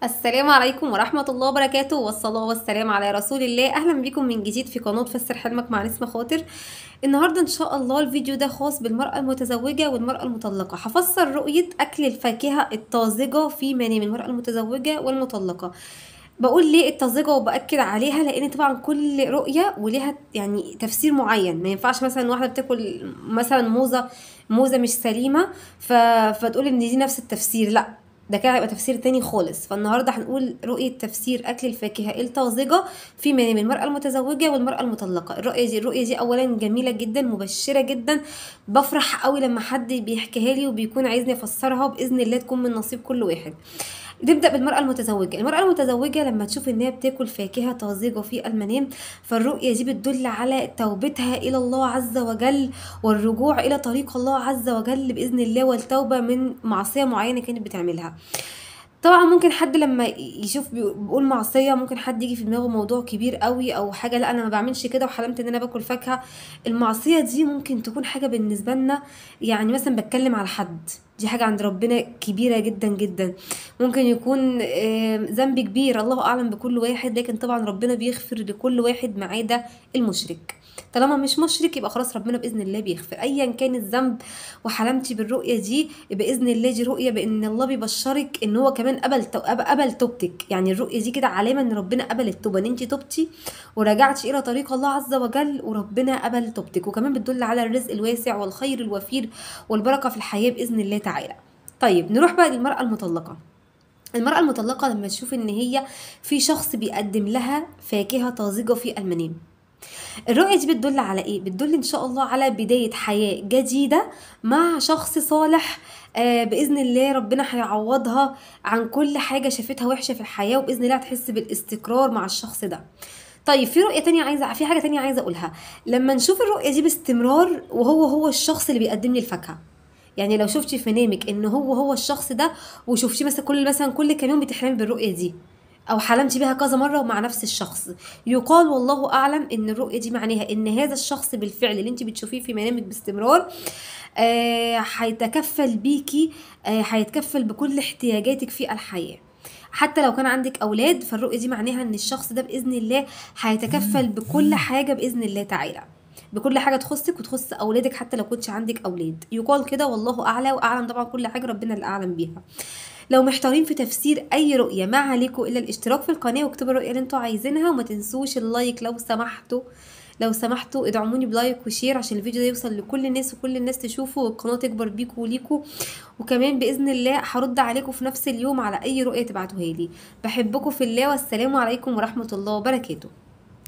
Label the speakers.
Speaker 1: السلام عليكم ورحمة الله وبركاته والصلاة والسلام على رسول الله أهلا بكم من جديد في قناة فسر حلمك مع نسمة خاطر النهاردة إن شاء الله الفيديو ده خاص بالمرأة المتزوجة والمرأة المطلقة هفسر رؤية أكل الفاكهة الطازجة في منام المرأة المتزوجة والمطلقة بقول ليه الطازجة وبأكد عليها لأن طبعا كل رؤية وليها يعني تفسير معين ما ينفعش مثلا واحدة بتاكل مثلا موزة موزة مش سليمة ف... فتقول إن دي نفس التفسير لأ ده كده هيبقى تفسير تاني خالص فالنهارده هنقول رؤية تفسير أكل الفاكهة الطازجة في منام المرأة المتزوجة والمرأة المطلقة الرؤية دي الرؤية دي أولا جميلة جدا مبشرة جدا بفرح قوي لما حد بيحكيها لي وبيكون عايزني أفسرها بإذن الله تكون من نصيب كل واحد نبدأ بالمرأة المتزوجة المرأة المتزوجة لما تشوف ان هي بتاكل فاكهة طازجة في المنام فالرؤية دي بتدل على توبتها إلى الله عز وجل والرجوع إلى طريق الله عز وجل بإذن الله والتوبة من معصية معينة كانت بتعملها طبعا ممكن حد لما يشوف بيقول معصيه ممكن حد يجي في دماغه موضوع كبير قوي او حاجه لا انا ما بعملش كده وحلمت ان انا باكل فاكهه المعصيه دي ممكن تكون حاجه بالنسبه لنا يعني مثلا بتكلم على حد دي حاجه عند ربنا كبيره جدا جدا ممكن يكون ذنب كبير الله اعلم بكل واحد لكن طبعا ربنا بيغفر لكل واحد ما عدا المشرك طالما مش مشرك يبقى خلاص ربنا باذن الله بيغفر ايا كان الذنب وحلمتي بالرؤيه دي باذن الله دي رؤيه بان الله بيبشرك ان هو كمان قبل قبل توبتك يعني الرؤيه دي كده علامه ان ربنا قبل التوبه ان انت توبتي ورجعتي الى طريق الله عز وجل وربنا قبل توبتك وكمان بتدل على الرزق الواسع والخير الوفير والبركه في الحياه باذن الله تعالى طيب نروح بقى للمراه المطلقه المرأة المطلقة لما تشوف ان هي في شخص بيقدم لها فاكهة طازجة في المنام الرؤية دي بتدل على ايه؟ بتدل ان شاء الله على بداية حياة جديدة مع شخص صالح آه بإذن الله ربنا هيعوضها عن كل حاجة شافتها وحشة في الحياة وبإذن الله هتحس بالاستقرار مع الشخص ده طيب في رؤية تانية عايزة في حاجة تانية عايزة أقولها لما نشوف الرؤية دي باستمرار وهو هو الشخص اللي بيقدم لي الفاكهة يعني لو شفتي في منامك ان هو هو الشخص ده وشفتيه مثلا كل مثلا كل كام يوم بتحلمي بالرؤية دي او حلمتي بيها كذا مره ومع نفس الشخص يقال والله اعلم ان الرؤيه دي معناها ان هذا الشخص بالفعل اللي انت بتشوفيه في منامك باستمرار هيتكفل آه بيكي هيتكفل آه بكل احتياجاتك في الحياه حتى لو كان عندك اولاد فالرؤيه دي معناها ان الشخص ده باذن الله هيتكفل بكل حاجه باذن الله تعالى بكل حاجه تخصك وتخص اولادك حتى لو كنتش عندك اولاد يقال كده والله اعلى واعلم طبعا كل حاجه ربنا اللي اعلم بيها لو محتارين في تفسير اي رؤيه ما عليكم الا الاشتراك في القناه واكتبوا الرؤيه اللي انتوا عايزينها وما تنسوش اللايك لو سمحتوا لو سمحتوا ادعموني بلايك وشير عشان الفيديو ده يوصل لكل الناس وكل الناس تشوفه والقناه تكبر بيكوا وليكوا وكمان باذن الله هرد عليكم في نفس اليوم على اي رؤيه تبعتوها لي بحبكم في الله والسلام عليكم ورحمه الله وبركاته